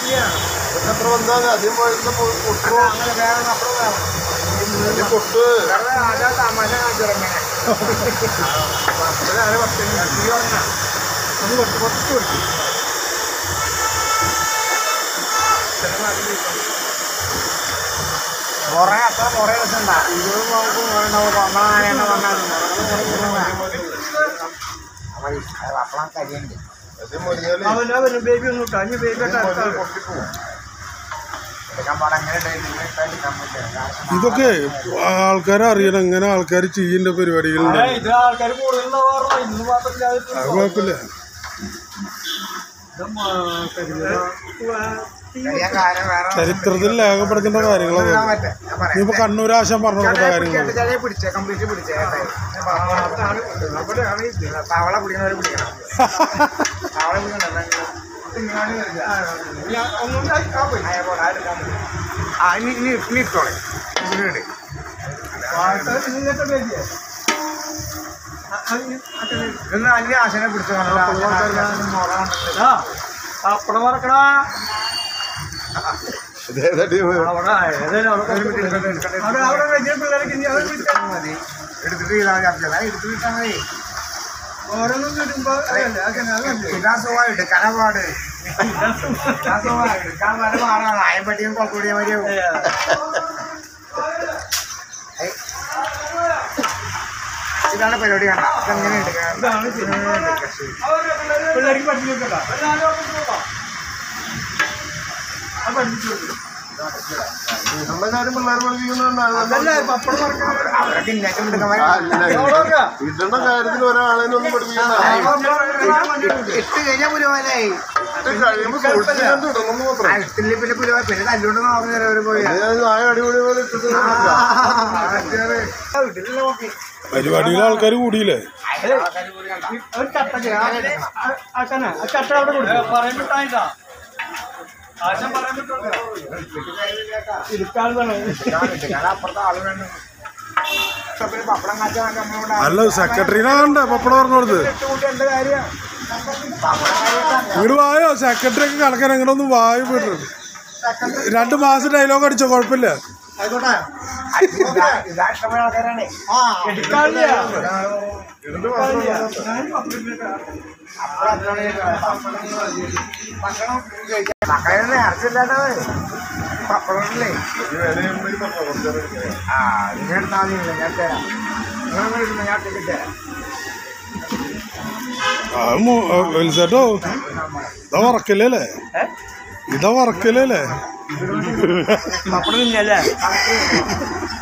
എത്ര വന്നാൽ ആദ്യം പോയിരുന്ന പൊട്ടു അങ്ങനെ വേറെ അപ്പുറം വേണം പൊട്ട് വേറെ ആദ്യം തമാശ കാണിച്ചിറങ്ങനെ ഒന്ന് കുറച്ച് കുറച്ച് കൊടുക്കും മുറ അത്ര മുറ രസമുണ്ടാ ഇരുപത് നമുക്ക് മുറ ഉണ്ടാവും നമ്മളാണ് വന്നാൽ അപ്പളാ കരിയുണ്ട് ആദ്യം മൊഴിഞ്ഞാല് ബേബി ഒന്നും ഇട്ടാ ഇനി ബേബി പൊട്ടിപ്പോവും എടുക്കാൻ പാടാ അങ്ങനെ എടുക്കാൻ പറ്റില്ല ഇതൊക്കെ ആൾക്കാരെ അറിയണം എങ്ങനെ ആൾക്കാർ ചെയ്യേണ്ട പരിപാടികളുണ്ട് ഇത് ആൾക്കാർ കൂടുതലുണ്ടാവാറോ ഇന്ന് മാത്രമില്ലാതെ അത് കുഴപ്പമില്ല ചരിത്രത്തിൽ രേഖപ്പെടുത്തേണ്ട കാര്യങ്ങളൊക്കെ ഇനിയിപ്പോ കണ്ണൂർ ആശാൻ പറഞ്ഞു കൊടുത്ത കാര്യങ്ങൾ പിടിച്ചേ കംപ്ലീറ്റ് പിടിച്ചേ തവള പിടിക്കുന്നവരെ പിടിക്കണം തവള പിടിക്കണം ആ ഇനി ഇനി ഇനി ഇട്ടോളെ ഇതിലിട് ഇന്ന് അന്യ ആശനെ പിടിച്ചു അപ്പടം മറക്കടാ ഇതേതാ ടീം അവിടെ അവിടെ വലിയ പിള്ളേരൊക്കെ ഇനി അവരെ വിളിച്ചാൽ മതി എടുത്തിട്ട് ചെയ്താൽ മതി എടുത്ത് വിട്ടാൽ മതി ഓരോന്നും കിട്ടുമ്പോ ഇതാ സുഖം എടുക്കാനാ പാട് ഇതാ സുഖം എടുക്കാൻ പല പാടാണ് ആയപ്പട്ടിയും കൊക്കൂടിയ മതിയാവും ഏയ്. ഇതാണ് പരിപാടി കണ്ട ഇതെങ്ങനെ എടുക്കണം പിള്ളേർക്ക് നമ്മുടെ കാര്യം പിള്ളേർ പഠിപ്പിക്കുന്നുണ്ട് അവരൊക്കെ ഇന്നേറ്റം എടുക്കാൻ ഇടേണ്ട കാര്യത്തിൽ ഒരാളെയും ഒന്നും പഠിപ്പിക്കണ്ട എട്ട് കഴിഞ്ഞാൽ പുരുവാനായി ഇത് കഴിയുമ്പോ സൂക്ഷിച്ചുകൊണ്ട് ഇടണം മാത്രം എട്ടില് പിന്നെ പുരുവാ പിന്നെ തല്ലുകൊണ്ട് നോക്കുന്ന ചിലവര് പോയി ഇത് ഞാൻ നായ അടിപൊളി പോലെ ഇട്ടിട്ട് വീട്ടിലുള്ള നോക്കി പരിപാടിയിൽ ആൾക്കാർ കൂടിയില്ലേ അപ്പുറത്തെ ആള് വേണം പിന്നെ പപ്പടം കാച്ചാൻ നമ്മളോട് അല്ല സെക്രട്ടറിനെ കണ്ടേ പപ്പടം പറഞ്ഞു കൊടുത്ത് കൂട്ടി എന്ത് കാര്യം ഇങ്ങോട്ട് വായോ സെക്രട്ടറി ഒക്കെ കണക്കാൻ അങ്ങോട്ട് വായു പോയിട്ടുണ്ട് രണ്ട് മാസം ഡയലോഗ് അടിച്ചോ കുഴപ്പമില്ല ആയിക്കോട്ടെ ഇതാ ഇഷ്ടമായ ആൾക്കാരാണേ മക്കളെ നേർച്ചില്ലാണ്ടേ പപ്പടല്ലേ ആ ഇതിനെ എടുത്താൽ മതി ഞാൻ തരാം നിങ്ങൾ ഇടുന്ന ഞാൻ ടിക്കറ്റ് തരാം ആ വലിച്ചേട്ടോ ഇതാ വറക്കല്ലേ അല്ലേ ഇതാ വറക്കല്ലേ അല്ലേ പപ്പടം തിന്നല്ലേ